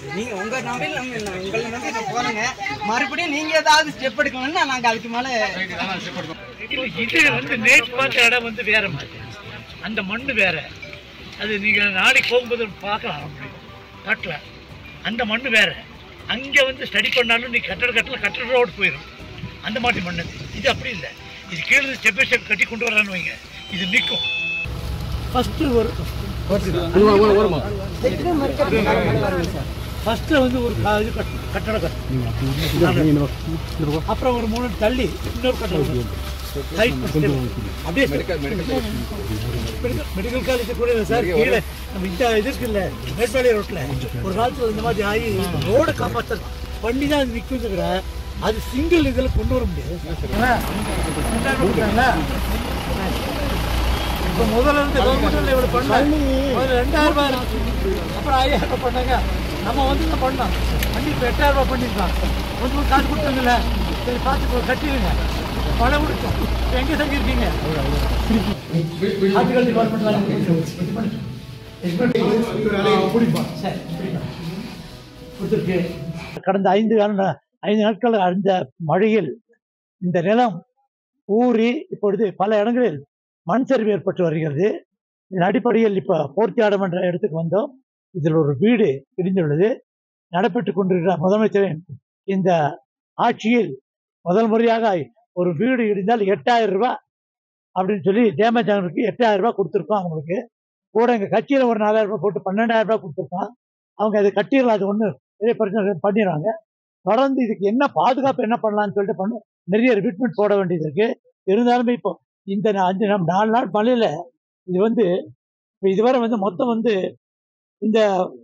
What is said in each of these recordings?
நீங்க உங்க நம்பியில் நம்ம இல்லை. உங்களை நம்பி நான் போறேங்க மறுபடியும் நீங்க ஏதாவது ஸ்டெப் எடுக்கணும்னா நாங்க அதுக்கு மேல இல்ல, இது வந்து நேற்று பார்த்த இடம் வந்து வேற மாதிரி அந்த மண் வேற அது நீங்க நாளைக்கு போகும்போது பார்க்கலாம் அப்படி காட்டல அந்த மண் வேற அங்கே வந்து ஸ்டடி பண்ணாலும் நீ கட்டட கட்டல கட்டட ரோடு போயிடும் அந்த மாதிரி மண் அது. இது அப்படி இல்லை இது கீழே ஸ்டெப் பை ஸ்டெப் கட்டி கொண்டு வரான்னு வைங்க இது நிற்கும் ஃபஸ்ட்டு ஒரு ஃபஸ்ட்டு வந்து ஒரு கா- இது கட்டு கட்டடம் கட்டணும் அப்புறம் ஒரு மூணு தள்ளி இன்னொரு கட்டடம் லைட் அப்படியே மெடிக்கல் மெடிக்கல் காலேஜ் கூட இல்லை சார் கீழே நம்ம இந்த இது இருக்குல்ல மேற்பாளைய ரோட்டில் ஒரு காலத்தில் இந்த மாதிரி ஆகி ரோடை காப்பாற்ற பண்ணி தான் அது நிற்கும் தவிர அது சிங்கிள் இதில் கொண்டு வர முடியாது இப்போ முதல்ல இருந்து கவர்மெண்ட்ல இவ்வளோ பண்ணாங்க முதல்ல ரெண்டாயிரம் ரூபாய் இருந்துச்சு. அப்புறம் ஐயாயிரம் ரூபாய் பண்ணாங்க நம்ம வந்து தான் பண்ணோம் பண்ணி இப்போ எட்டாயிரம் ரூபாய் பண்ணிருக்கோம் கொஞ்சம் கொஞ்சம் காசு கொடுத்தாங்கல்ல சரி பார்த்து இப்போ கட்டிடுங்க பணம் கொடுத்தோம் இப்போ எங்கே தங்கியிருக்கீங்க ஆர்டிகல் டிபார்ட்மெண்ட்ல கொடுத்துருக்கு கடந்த ஐந்து கால ஐந்து நாட்கள் அந்த மழையில் இந்த நிலம் ஊறி இப்பொழுது பல இடங்களில் மண் சரிவு ஏற்பட்டு வருகிறது இதன் அடிப்படையில் இப்போ போர்த்தியாடம் என்ற இடத்துக்கு வந்தோம் இதில் ஒரு வீடு இடிந்துள்ளது நடைபெற்று கொண்டிருக்கிற முதலமைச்சரின் இந்த ஆட்சியில் முதல் முறையாக ஒரு வீடு இடிந்தால் எட்டாயிரம் ரூபாய் அப்படின்னு சொல்லி டேமேஜ் ஆனதுக்கு எட்டாயிரம் ரூபாய் கொடுத்துருக்கோம் அவங்களுக்கு கூட எங்கள் கட்சியில் ஒரு நாலாயிரம் ரூபாய் போட்டு பன்னெண்டாயிரம் ரூபாய் கொடுத்துருக்கோம் அவங்க அதை கட்டிடலாம் அது ஒன்றும் பெரிய பிரச்சனை பண்ணிடுறாங்க தொடர்ந்து இதுக்கு என்ன பாதுகாப்பு என்ன பண்ணலாம்னு சொல்லிட்டு பண்ண நிறைய ரிப்பீட்மெண்ட் போட வேண்டியது இருக்கு இருந்தாலுமே இப்போ இந்த நா- அஞ்சு நாள் நாலு நாள் மழையில இது வந்து இப்போ இதுவரை வந்து மொத்தம் வந்து இந்த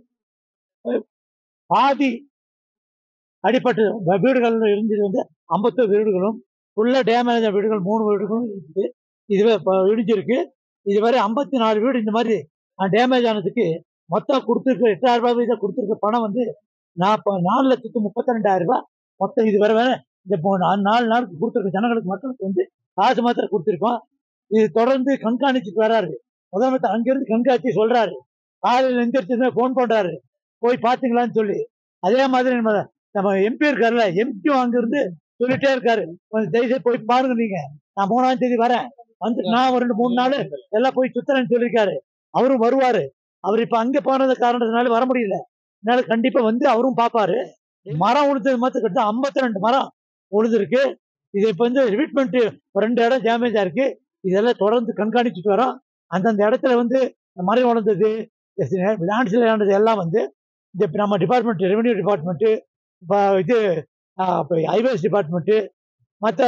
அஹ், பாதி அடிப்பட்டு வ- வீடுகள் இருந்தது வந்து ஐம்பத்தொரு வீடுகளும் ஃபுல்லாக டேமேஜ் வீடுகள் மூணு வீடுகளும் இருக்குது இதுவே இப்போ இடிஞ்சிருக்கு இதுவரை ஐம்பத்தி நாலு வீடு இந்த மாதிரி டேமேஜ் ஆனதுக்கு மொத்தம் கொடுத்துருக்க எட்டாயிரம் ரூபாய் வீதம் கொடுத்துருக்க பணம் வந்து நாற்பது நாலு லட்சத்து முப்பத்தி ரெண்டாயிரம் ரூபாய் மொத்தம் இதுவரை வரை இந்த மூ- நா- நாலு நாளுக்கு கொடுத்துருக்க ஜனங்களுக்கு மக்களுக்கு வந்து காசு மாத்திரம் கொடுத்துருக்கோம் இது தொடர்ந்து கண்காணிச்சுட்டு வராரு முதலமைச்சர் அங்கிருந்து கண்காட்சி சொல்றாரு காலையில் எந்திரிச்சு ஃபோன் பண்றாரு போய் பாத்தீங்களான்னு சொல்லி அதே மாதிரி நம்ம நம்ம எம்பி இருக்காருல்ல எம்பியும் அங்கிருந்து சொல்லிட்டே இருக்காரு கொஞ்சம் தயவுசெய்து போய் பாருங்க நீங்க நான் மூணாம் தேதி வரேன் வந்து நான் ஒரு ரெண்டு மூணு நாள் எல்லாம் போய் சுத்துறேன்னு சொல்லியிருக்காரு அவரும் வருவாரு அவர் இப்ப அங்க போனது காரணத்தினால வர முடியல அதனால கண்டிப்பா வந்து அவரும் பாப்பாரு மரம் உழுந்தது மாத்திரம் கிட்ட ஐம்பத்தி ரெண்டு மரம் உழுதுருக்கு இது இப்ப வந்து ரிவீட்மெண்ட் ரெண்டு இடம் டேமேஜ் ஆயிருக்கு இதெல்லாம் தொடர்ந்து கண்காணிச்சுட்டு வரோம் அந்தந்த இடத்துல வந்து இந்த மரம் உழந்தது லேண்ட்ஸ்ல ஆனது எல்லாம் வந்து இந்த இப்ப நம்ம டிபார்ட்மெண்ட் ரெவென்யூ டிபார்ட்மெண்ட் இப்போ இது ஹைவேஸ் டிபார்ட்மெண்ட்டு மற்ற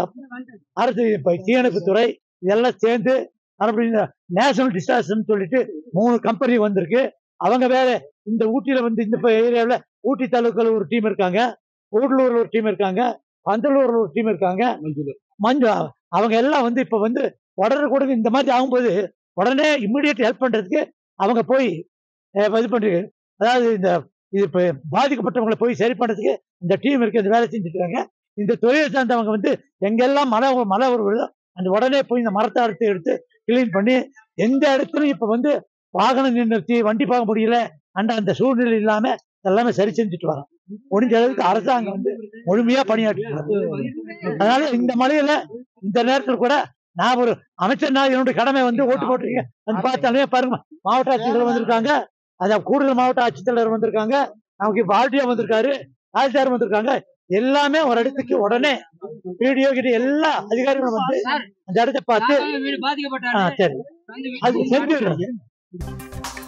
அரசு இப்போ தீயணைப்புத்துறை இதெல்லாம் சேர்ந்து மறுபடியும் நேஷனல் டிசாஸ்டர்னு சொல்லிட்டு மூணு கம்பெனி வந்திருக்கு அவங்க வேற இந்த ஊட்டியில வந்து இந்த ஏரியாவில் ஊட்டி தாலுக்கால ஒரு டீம் இருக்காங்க கூடலூர்ல ஒரு டீம் இருக்காங்க பந்தலூர்ல ஒரு டீம் இருக்காங்க மஞ்சு அவங்க எல்லாம் வந்து இப்ப வந்து உடனே கூட இந்த மாதிரி ஆகும்போது உடனே இம்மிடியட் ஹெல்ப் பண்றதுக்கு அவங்க போய் அஹ், இது பண்றது அதாவது இந்த இது இப்ப பாதிக்கப்பட்டவங்களை போய் சரி பண்றதுக்கு இந்த டீம் இருக்கு இந்த வேலை செஞ்சுட்டு இருக்காங்க இந்த தொழிலை சார்ந்தவங்க வந்து எங்கெல்லாம் மழை மழை வருதோ அந்த உடனே போய் இந்த மரத்தை அறுத்து எடுத்து கிளீன் பண்ணி எந்த இடத்துலையும் இப்ப வந்து வாகனம் நிறுத்தி வண்டி பார்க்க முடியல அந்த அந்த சூழ்நிலை இல்லாம எல்லாமே சரி செஞ்சுட்டு வரோம் முடிஞ்ச அளவுக்கு அரசாங்கம் வந்து முழுமையா பணியாற்றி அதனால இந்த மழையில இந்த நேரத்தில் கூட நான் ஒரு அமைச்சர் நான் என்னுடைய கடமை வந்து ஓட்டு போட்டிருக்கீங்க வந்து பார்த்தாலே பாருங்க மாவட்ட ஆட்சித்தலைவர் வந்திருக்காங்க அதான் கூடுதல் மாவட்ட ஆட்சித்தலைவர் வந்திருக்காங்க நமக்கு இப்ப ஆர்டிஓ வந்திருக்காரு தாசில்தார் வந்திருக்காங்க எல்லாமே ஒரு இடத்துக்கு உடனே வீடியோ கிட்ட எல்லா அதிகாரிகளும் வந்து அந்த இடத்தை பார்த்து வீடு ஆ, பாதிக்கப்பட்டாரு சரி அந்த அது வீட்டுக்கு செஞ்சு விடுறோம்